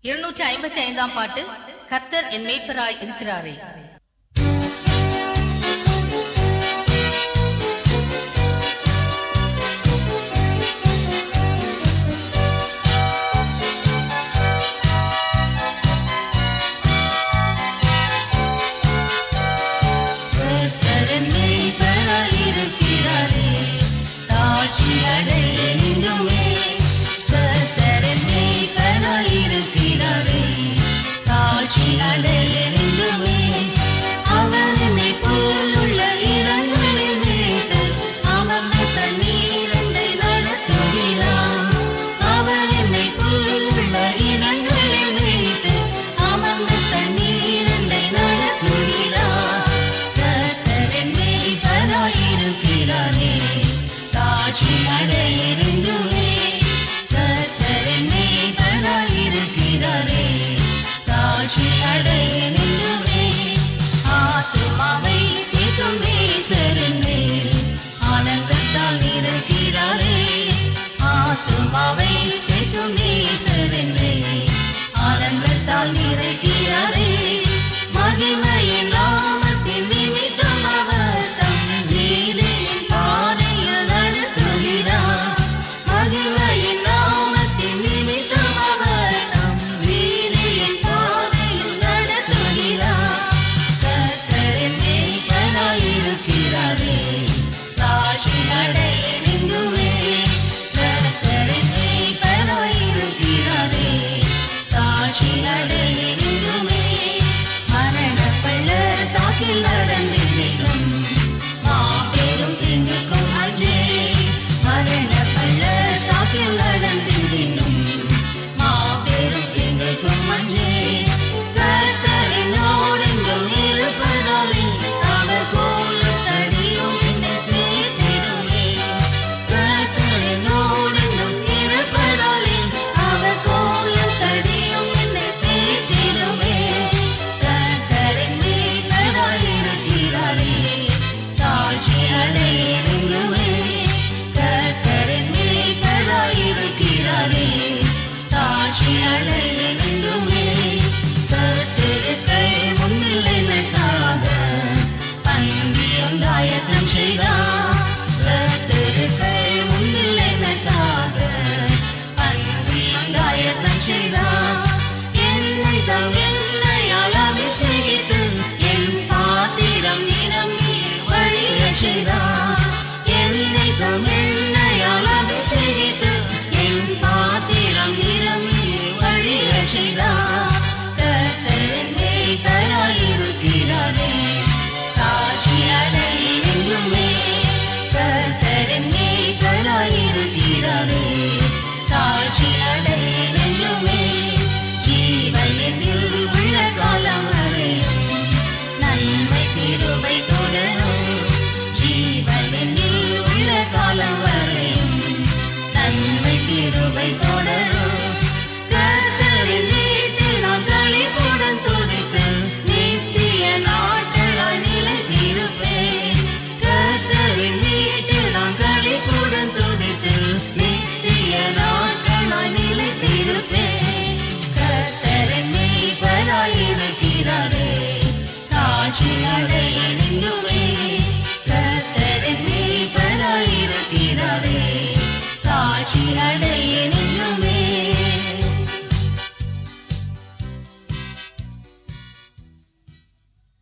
இருநூற்றி ஐம்பத்தி ஐந்தாம் பாட்டு கர்த்தர் என் மேய்ப்பராய் இருக்கிறாரே கர்த்தரின் மேய்ப்பராய் இருக்கிறாரே, தாழ்ச்சி அடையென்றுமே. கர்த்தரின் மேய்ப்பராய் இருக்கிறாரே, தாழ்ச்சி அடையென்றுமே. அவர் என்னை போலுள்ள இடங்களில் மேய்த்து, அமர்ந்த தண்ணீரண்டை நடத்துகிறார். அவர் என்னை போலுள்ள இடங்களில் மேய்த்து, அமர்ந்த தண்ணீரண்டை நடத்துகிறார். கர்த்தரின் மேய்ப்பராயிருக்கிறாரே, தாழ்ச்சி அடையென்றுமே. கர்த்தரின் மேய்ப்பராயிருக்கிறாரே, தாழ்ச்சி அடையென்றுமே. ஆத்துமாவை தேற்றும் நேசரின் மேல் ஆனந்தத்தால் இருக்கிறாரே. ஆத்துமாவை தேற்றும் நேசரின் மேல் ஆனந்தத்தால் இருக்கிறாரே. மகிமையின் நாமத்தின் நிமித்தம் அவர் தம் நீதியின் பாதையில் நடத்துகிறார். மகிமையின் நாமத்தின் நிமித்தம் அவர் தம் நீதியின் பாதையில் நடத்துகிறார். கர்த்தரின் மேய்ப்பராயிருக்கிறாரே, தாழ்ச்சி அடையென்றுமே. கர்த்தரின் மேய்ப்பராயிருக்கிறாரே, தாழ்ச்சி அடை